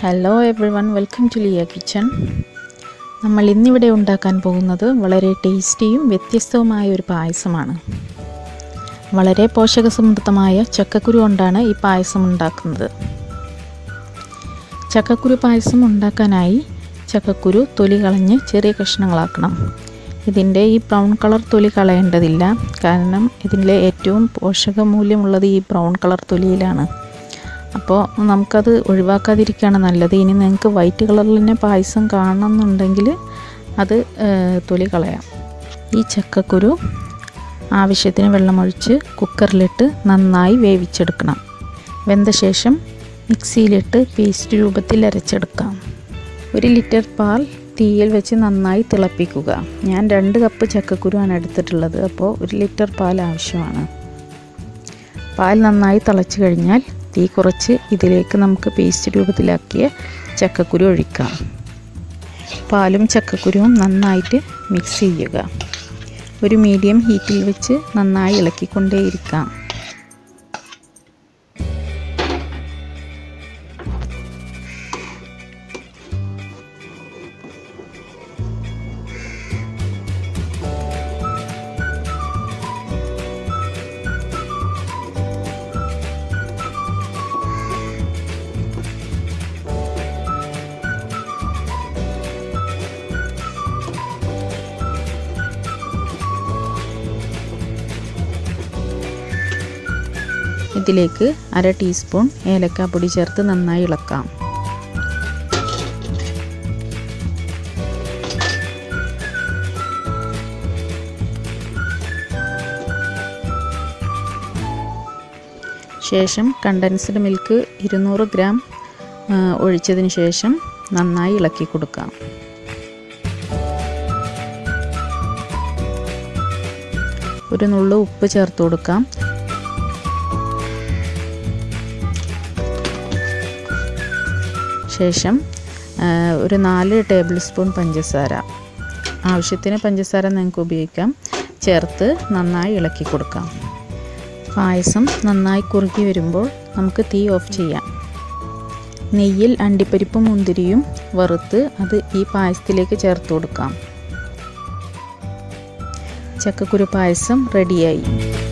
hello everyone welcome to Liya kitchen നമ്മൾ ഇന്നിവിടെ ഉണ്ടാക്കാൻ പോകുന്നത് വളരെ ടേസ്റ്റിയും വ്യത്യസ്തവുമായ ഒരു പായസമാണ് വളരെ പോഷകസമൃദ്ധമായ ചക്കക്കുരു കൊണ്ടാണ് ഈ പായസം ഉണ്ടാക്കുന്നത് ചക്കക്കുരു പായസം ഉണ്ടാക്കാനായി ചക്കക്കുരു തൊലി കളഞ്ഞ് ചെറിയ കഷ്ണങ്ങളാക്കണം ഇതിൻ്റെ ഈ ബ്രൗൺ കളർ തൊലി കളയേണ്ടതില്ല കാരണം ഇതിലെ ഏറ്റവും പോഷകമൂല്യമുള്ളത് ഈ ബ്രൗൺ കളർ തൊലിയിലാണ് അപ്പോൾ നമുക്കത് ഒഴിവാക്കാതിരിക്കുകയാണ് നല്ലത് ഇനി നിങ്ങൾക്ക് വൈറ്റ് കളറിൽ തന്നെ പായസം കാണണമെന്നുണ്ടെങ്കിൽ അത് തൊലി കളയാം ഈ ചക്കക്കുരു ആവശ്യത്തിന് വെള്ളമൊഴിച്ച് കുക്കറിലിട്ട് നന്നായി വേവിച്ചെടുക്കണം വെന്ത ശേഷം മിക്സിയിലിട്ട് പേസ്റ്റ് രൂപത്തിൽ അരച്ചെടുക്കാം ഒരു ലിറ്റർ പാൽ തീയിൽ വെച്ച് നന്നായി തിളപ്പിക്കുക ഞാൻ രണ്ട് കപ്പ് ചക്കക്കുരുവാണ് എടുത്തിട്ടുള്ളത് അപ്പോൾ ഒരു ലിറ്റർ പാൽ ആവശ്യമാണ് പാൽ നന്നായി തിളച്ച് കഴിഞ്ഞാൽ തീ കുറച്ച് ഇതിലേക്ക് നമുക്ക് പേസ്റ്റ് രൂപത്തിലാക്കിയ ചക്കക്കുരു ഒഴിക്കാം പാലും ചക്കക്കുരുവും നന്നായിട്ട് മിക്സ് ചെയ്യുക ഒരു മീഡിയം ഹീറ്റിൽ വെച്ച് നന്നായി ഇളക്കിക്കൊണ്ടേയിരിക്കാം ഇതിലേക്ക് അര ടീസ്പൂൺ ഏലക്കാപ്പൊടി ചേർത്ത് നന്നായി ഇളക്കാം ശേഷം കണ്ടൻസ്ഡ് മിൽക്ക് ഇരുന്നൂറ് ഗ്രാം ഒഴിച്ചതിന് ശേഷം നന്നായി ഇളക്കി കൊടുക്കാം ഒരു നുള്ളു ഉപ്പ് ചേർത്ത് കൊടുക്കാം ശേഷം ഒരു നാല് ടേബിൾ സ്പൂൺ പഞ്ചസാര ആവശ്യത്തിന് പഞ്ചസാര നിങ്ങൾക്ക് ഉപയോഗിക്കാം ചേർത്ത് നന്നായി ഇളക്കി കൊടുക്കാം പായസം നന്നായി കുറുകി വരുമ്പോൾ നമുക്ക് തീ ഓഫ് ചെയ്യാം നെയ്യിൽ അണ്ടിപ്പരിപ്പും മുന്തിരിയും വറുത്ത് അത് ഈ പായസത്തിലേക്ക് ചേർത്ത് കൊടുക്കാം ചക്കക്കുരു പായസം റെഡിയായി